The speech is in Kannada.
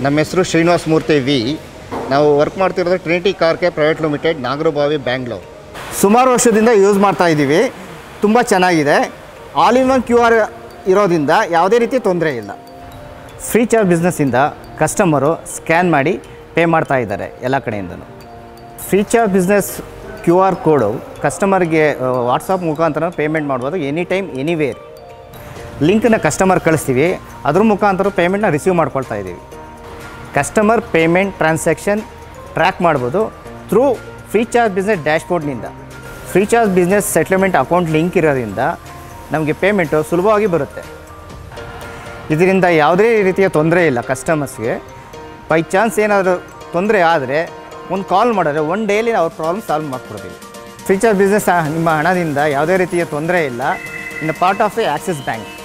ನಮ್ಮ ಹೆಸರು ಶ್ರೀನಿವಾಸ್ ಮೂರ್ತಿ ವಿ ನಾವು ವರ್ಕ್ ಮಾಡ್ತಿರೋದು ಟ್ರಿನಿಟಿ ಕಾರ್ಕೆ ಪ್ರೈವೇಟ್ ಲಿಮಿಟೆಡ್ ನಾಗರಬಾವಿ ಬ್ಯಾಂಗ್ಳೂರ್ ಸುಮಾರು ವರ್ಷದಿಂದ ಯೂಸ್ ಮಾಡ್ತಾ ಇದ್ದೀವಿ ತುಂಬ ಚೆನ್ನಾಗಿದೆ all in one Q R ಇರೋದ್ರಿಂದ ಯಾವುದೇ ರೀತಿ ತೊಂದರೆ ಇಲ್ಲ ಫ್ರೀ ಚಾರ್ಜ್ ಬಿಸ್ನೆಸ್ಸಿಂದ ಕಸ್ಟಮರು ಸ್ಕ್ಯಾನ್ ಮಾಡಿ ಪೇ ಮಾಡ್ತಾ ಇದ್ದಾರೆ ಎಲ್ಲ ಕಡೆಯಿಂದಲೂ Freecharge business Q R code ಕಸ್ಟಮರ್ಗೆ ವಾಟ್ಸಪ್ ಮುಖಾಂತರ ಪೇಮೆಂಟ್ ಮಾಡ್ಬೋದು ಎನಿ ಟೈಮ್ ಎನಿವೇರ್ ಲಿಂಕನ್ನ ಕಸ್ಟಮರ್ ಕಳಿಸ್ತೀವಿ ಅದ್ರ ಮುಖಾಂತರ ಪೇಮೆಂಟ್ನ ರಿಸೀವ್ ಮಾಡ್ಕೊಳ್ತಾ ಇದ್ದೀವಿ ಕಸ್ಟಮರ್ ಪೇಮೆಂಟ್ ಟ್ರಾನ್ಸಾಕ್ಷನ್ ಟ್ರ್ಯಾಕ್ ಮಾಡ್ಬೋದು ಥ್ರೂ ಫ್ರೀ ಚಾರ್ಜ್ ಬಿಸ್ನೆಸ್ ಡ್ಯಾಶ್ಬೋರ್ಡ್ನಿಂದ Freecharge business settlement account link ಇರೋದ್ರಿಂದ ನಮಗೆ ಪೇಮೆಂಟು ಸುಲಭವಾಗಿ ಬರುತ್ತೆ ಇದರಿಂದ ಯಾವುದೇ ರೀತಿಯ ತೊಂದರೆ ಇಲ್ಲ ಕಸ್ಟಮರ್ಸ್ಗೆ ಬೈ ಚಾನ್ಸ್ ಏನಾದರೂ ತೊಂದರೆ ಆದರೆ ಒಂದು ಕಾಲ್ ಮಾಡಿದ್ರೆ ಒನ್ ಡೇಲಿ ಅವ್ರ ಪ್ರಾಬ್ಲಮ್ ಸಾಲ್ವ್ ಮಾಡಿಕೊಡ್ತೀವಿ ಫ್ರೀ ಚಾರ್ಜ್ ಬಿಸ್ನೆಸ್ ನಿಮ್ಮ ಹಣದಿಂದ ಯಾವುದೇ ರೀತಿಯ ತೊಂದರೆ ಇಲ್ಲ in part of the Axis bank